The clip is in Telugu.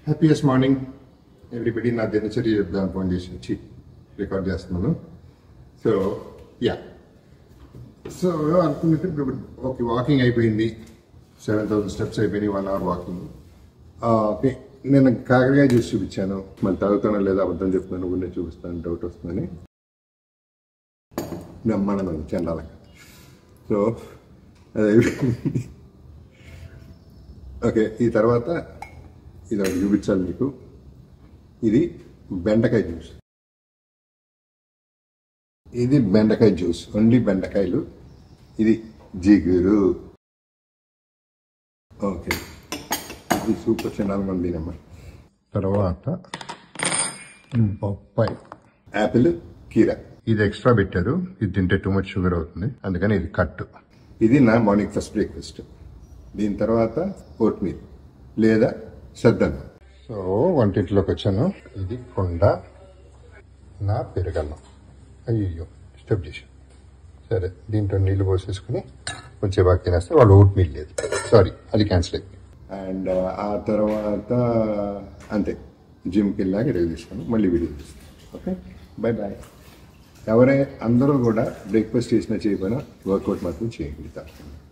హ్యాపీయెస్ట్ మార్నింగ్ ఎవ్రీబడి నా దినచర్య చెప్దాం ఫోన్ చేసి వచ్చి రికార్డ్ చేస్తున్నాను సో యా సో అనుకున్నట్టు ఇప్పుడు ఓకే వాకింగ్ అయిపోయింది సెవెన్ థౌసండ్ స్టెప్స్ అయిపోయినాయి వన్ అవర్ వాకింగ్ ఓకే నేను కాకరకాయ జ్యూస్ చూపించాను మళ్ళీ తాగుతానో లేదా అబద్ధం చెప్తున్నాను గుండె చూపిస్తాను డౌట్ వస్తుందని నమ్మడం చండాలంగా సో అదే ఓకే ఈ తర్వాత ఇది ఒకటి చూపించాలి మీకు ఇది బెండకాయ జ్యూస్ ఇది బెండకాయ జ్యూస్ ఓన్లీ బెండకాయలు ఇది జిగురు ఓకే ఇది సూపర్ చండాలంగా ఉంది దీనమ్మ తర్వాత బొప్పాయి యాపిల్ కీర ఇది ఎక్స్ట్రా పెట్టారు ఇది తింటే టూ మచ్ షుగర్ అవుతుంది అందుకని ఇది కట్ ఇది నా మార్నింగ్ ఫస్ట్ బ్రేక్ఫాస్ట్ దీని తర్వాత ఓట్ మీల్ లేదా సద్దన్నం సో వంటింట్లోకి వచ్చాను ఇది కొండ నా పెరగన్నం అయ్యో స్టెప్ చేశాను సరే దీంట్లో నీళ్లు పోసేసుకుని కొంచెం బాగా తినేస్తే వాళ్ళు ఓట్ మీల్ లేదు సారీ అది క్యాన్సిల్ అయింది అండ్ ఆ తర్వాత అంతే జిమ్కి వెళ్ళాక రేపు తీసుకుని మళ్ళీ వీడియో తీస్తాను ఓకే బై బాయ్ ఎవరే అందరూ కూడా బ్రేక్ఫాస్ట్ చేసినా చేయకపోయినా వర్కౌట్ మాత్రం చేయండి తప్పకుండా